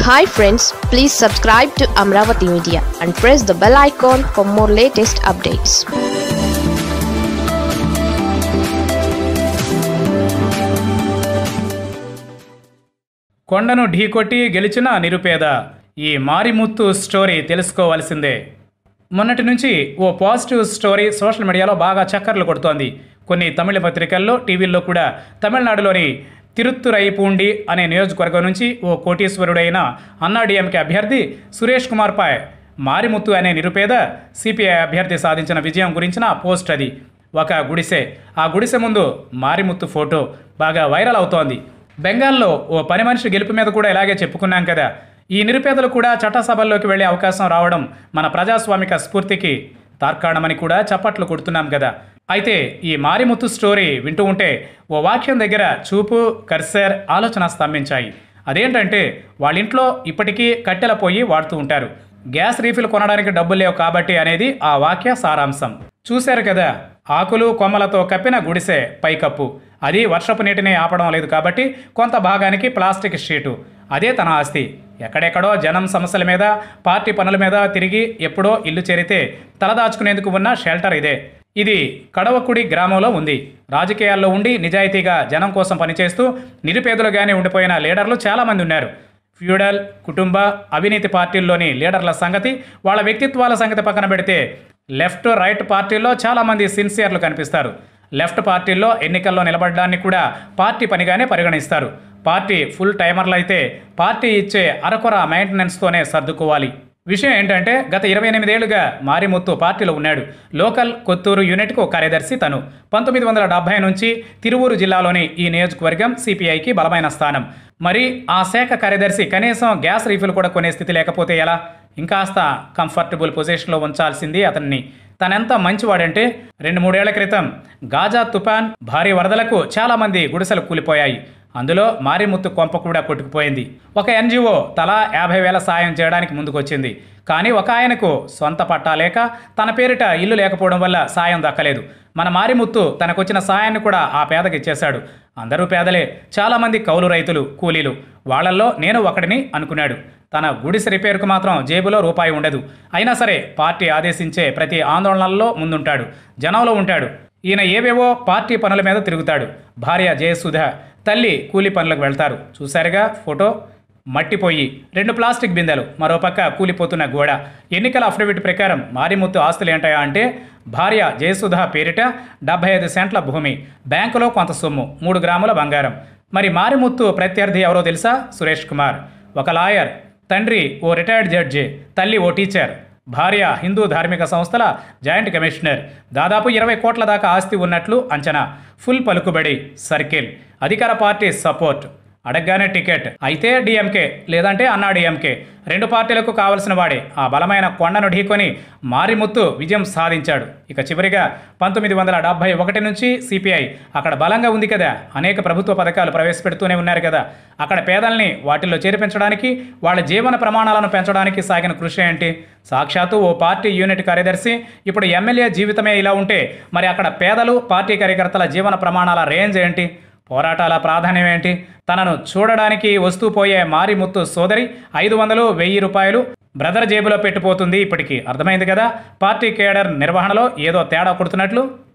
hi friends please subscribe to Amaravati media and press the bell icon for more latest updates కొండను ఢీకొట్టి గెలిచిన నిరుపేద ఈ మారిముత్తు స్టోరీ తెలుసుకోవాల్సిందే మొన్నటి నుంచి ఓ పాజిటివ్ స్టోరీ సోషల్ మీడియాలో బాగా చక్కర్లు కొడుతోంది కొన్ని తమిళ పత్రికల్లో టీవీల్లో కూడా తమిళనాడులోని తిరుత్తురైపూండి అనే నియోజకవర్గం నుంచి ఓ కోటీశ్వరుడైన అన్నాడీఎంకే అభ్యర్థి సురేష్ కుమార్పై మారిముత్తు అనే నిరుపేద సిపిఐ అభ్యర్థి సాధించిన విజయం గురించిన పోస్ట్ అది ఒక గుడిసె ఆ గుడిసె ముందు మారిముత్తు ఫోటో బాగా వైరల్ అవుతోంది బెంగాల్లో ఓ పని మనిషి గెలుపు మీద కూడా ఇలాగే చెప్పుకున్నాం కదా ఈ నిరుపేదలు కూడా చట్టసభల్లోకి వెళ్లే అవకాశం రావడం మన ప్రజాస్వామిక స్ఫూర్తికి తార్కాణమని కూడా చప్పట్లు కొడుతున్నాం కదా అయితే ఈ మారిముత్తు స్టోరీ వింటూ ఉంటే ఓ వాక్యం దగ్గర చూపు కర్సర్ ఆలోచన స్తంభించాయి అదేంటంటే వాళ్ళ ఇంట్లో ఇప్పటికీ కట్టెల పొయ్యి వాడుతూ ఉంటారు గ్యాస్ రీఫిల్ కొనడానికి డబ్బులు లేవు కాబట్టి అనేది ఆ వాక్య సారాంశం చూశారు కదా ఆకులు కొమ్మలతో కప్పిన గుడిసె పైకప్పు అది వర్షపు నీటిని ఆపడం లేదు కాబట్టి కొంత భాగానికి ప్లాస్టిక్ షీటు అదే తన ఆస్తి ఎక్కడెక్కడో జనం సమస్యల మీద పార్టీ పనుల మీద తిరిగి ఎప్పుడో ఇల్లు చేరితే తలదాచుకునేందుకు ఉన్న షెల్టర్ ఇదే ఇది కడవకుడి గ్రామంలో ఉంది రాజకీయాల్లో ఉండి నిజాయితీగా జనం కోసం పనిచేస్తూ నిరుపేదలుగానే ఉండిపోయిన లీడర్లు చాలామంది ఉన్నారు ఫ్యూడల్ కుటుంబ అవినీతి పార్టీల్లోని లీడర్ల సంగతి వాళ్ళ వ్యక్తిత్వాల సంగతి పక్కన పెడితే లెఫ్ట్ రైట్ పార్టీల్లో చాలామంది సిన్సియర్లు కనిపిస్తారు లెఫ్ట్ పార్టీల్లో ఎన్నికల్లో నిలబడడాన్ని కూడా పార్టీ పనిగానే పరిగణిస్తారు పార్టీ ఫుల్ టైమర్లు అయితే పార్టీ ఇచ్చే అరకొర మెయింటెనెన్స్తోనే సర్దుకోవాలి విషయం ఏంటంటే గత ఇరవై ఎనిమిదేళ్లుగా మారిముత్తు పార్టీలో ఉన్నాడు లోకల్ కొత్తూరు యూనిట్కు కార్యదర్శి తను పంతొమ్మిది వందల డెబ్బై నుంచి తిరువూరు జిల్లాలోని ఈ నియోజకవర్గం సిపిఐకి బలమైన స్థానం మరి ఆ శాఖ కార్యదర్శి కనీసం గ్యాస్ రీఫిల్ కూడా కొనే స్థితి లేకపోతే ఎలా ఇంకాస్త కంఫర్టబుల్ పొజిషన్లో ఉంచాల్సింది అతన్ని తనెంత మంచివాడంటే రెండు మూడేళ్ల క్రితం గాజా తుఫాన్ భారీ వరదలకు చాలామంది గుడిసెలు కూలిపోయాయి అందులో మారిముత్తు కొంప కూడా కొట్టుకుపోయింది ఒక ఎన్జిఓ తలా యాభై వేల సాయం చేయడానికి ముందుకొచ్చింది కానీ ఒక ఆయనకు సొంత పట్టా లేక తన పేరిట ఇల్లు లేకపోవడం వల్ల సాయం దక్కలేదు మన మారిముత్తు తనకొచ్చిన సాయాన్ని కూడా ఆ పేదకి ఇచ్చేశాడు అందరూ పేదలే చాలామంది కౌలు రైతులు కూలీలు వాళ్ళల్లో నేను ఒకడిని అనుకున్నాడు తన గుడిసె రిపేర్కు మాత్రం జేబులో రూపాయి ఉండదు అయినా సరే పార్టీ ఆదేశించే ప్రతి ఆందోళనల్లో ముందుంటాడు జనంలో ఉంటాడు ఈయన ఏవేవో పార్టీ పనుల మీద తిరుగుతాడు భార్య జయసుధ తల్లి కూలి పనులకు వెళ్తారు చూశారుగా ఫోటో మట్టిపోయి రెండు ప్లాస్టిక్ బిందెలు మరోపక్క కూలిపోతున్న గోడ ఎన్నికల అఫిడవిట్ ప్రకారం మారిముత్తు ఆస్తులు ఏంటాయా అంటే భార్య జయసుధ పేరిట డెబ్బై ఐదు సెంట్ల భూమి బ్యాంకులో కొంత సొమ్ము మూడు గ్రాముల బంగారం మరి మారిముత్తు ప్రత్యర్థి ఎవరో తెలుసా సురేష్ కుమార్ ఒక లాయర్ తండ్రి ఓ రిటైర్డ్ జడ్జి తల్లి ఓ టీచర్ భార్య హిందూ ధార్మిక సంస్థల జాయింట్ కమిషనర్ దాదాపు ఇరవై కోట్ల దాకా ఆస్తి ఉన్నట్లు అంచనా ఫుల్ పలుకుబడి సర్కిల్ అధికార పార్టీ సపోర్ట్ అడగగానే టికెట్ అయితే డిఎంకే లేదంటే అన్నా డిఎంకే రెండు పార్టీలకు కావలసిన వాడే ఆ బలమైన కొండను ఢీకొని మారిముత్తు విజయం సాధించాడు ఇక చివరిగా పంతొమ్మిది వందల డెబ్బై ఒకటి నుంచి సిపిఐ అక్కడ బలంగా ఉంది కదా అనేక ప్రభుత్వ పథకాలు ప్రవేశపెడుతూనే ఉన్నారు కదా అక్కడ పేదల్ని వాటిల్లో చేర్పించడానికి వాళ్ళ జీవన ప్రమాణాలను పెంచడానికి సాగిన కృషి ఏంటి సాక్షాత్తు ఓ పార్టీ యూనిట్ కార్యదర్శి ఇప్పుడు ఎమ్మెల్యే జీవితమే ఇలా ఉంటే మరి అక్కడ పేదలు పార్టీ కార్యకర్తల జీవన ప్రమాణాల రేంజ్ ఏంటి పోరాటాల ప్రాధాన్యం ఏంటి తనను చూడడానికి వస్తూ పోయే మారిముత్తు సోదరి ఐదు వందలు వెయ్యి రూపాయలు బ్రదర్ జేబులో పెట్టిపోతుంది ఇప్పటికీ అర్థమైంది కదా పార్టీ కేడర్ నిర్వహణలో ఏదో తేడా కొడుతున్నట్లు